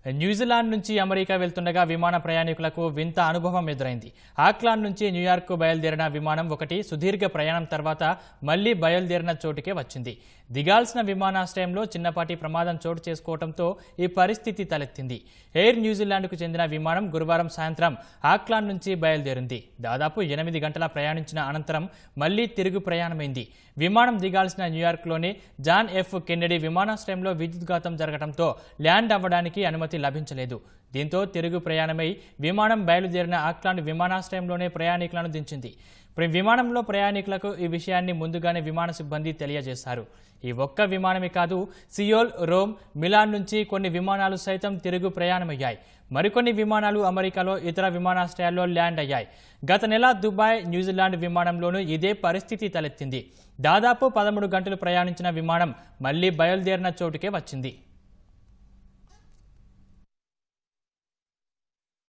New Zealand నుంచి America వెళ్తుండగా విమాన ప్రయాణికులకు వింత అనుభవం ఎదురైంది ఆక్లాండ్ నుంచి న్యూయార్క్ బయలుదేరిన విమానం ఒకటి సుదీర్ఘ ప్రయాణం తర్వాత మళ్లీ బయలుదేరిన చోటుకే వచ్చింది దిగాల్సిన విమానాశ్రయంలో చిన్నపాటి ప్రమాదం చోటు చేసుకోవడంతో ఈ పరిస్థితి తలెత్తింది ఎయిర్ న్యూజిలాండ్కు చెందిన విమానం గురువారం సాయంత్రం ఆక్లాండ్ నుంచి బయలుదేరింది దాదాపు ఎనిమిది గంటల ప్రయాణించిన అనంతరం మళ్లీ తిరుగు ప్రయాణమైంది విమానం దిగాల్సిన న్యూయార్క్లోని జాన్ ఎఫ్ కెన్నెడీ విమానాశ్రయంలో విద్యుద్ఘాతం జరగడంతో ల్యాండ్ అవ్వడానికి అనుమతి లభించలేదు దీంతో తిరుగు ప్రయాణమై విమానం బయలుదేరిన ఆక్లాండ్ విమానాశ్రయంలోనే ప్రయాణికులను దించింది ప్ర- విమానంలో ప్రయాణికులకు ఈ విషయాన్ని ముందుగానే విమాన సిబ్బంది తెలియజేశారు ఈ ఒక్క విమానమే కాదు సియోల్ రోమ్ మిలాన్ నుంచి కొన్ని విమానాలు సైతం తిరుగు ప్రయాణమయ్యాయి మరికొన్ని విమానాలు అమెరికాలో ఇతర విమానాశ్రయాల్లో ల్యాండ్ అయ్యాయి గత నెల దుబాయ్ న్యూజిలాండ్ విమానంలోనూ ఇదే పరిస్థితి తలెత్తింది దాదాపు పదమూడు గంటలు ప్రయాణించిన విమానం మళ్లీ బయలుదేరిన చోటుకే వచ్చింది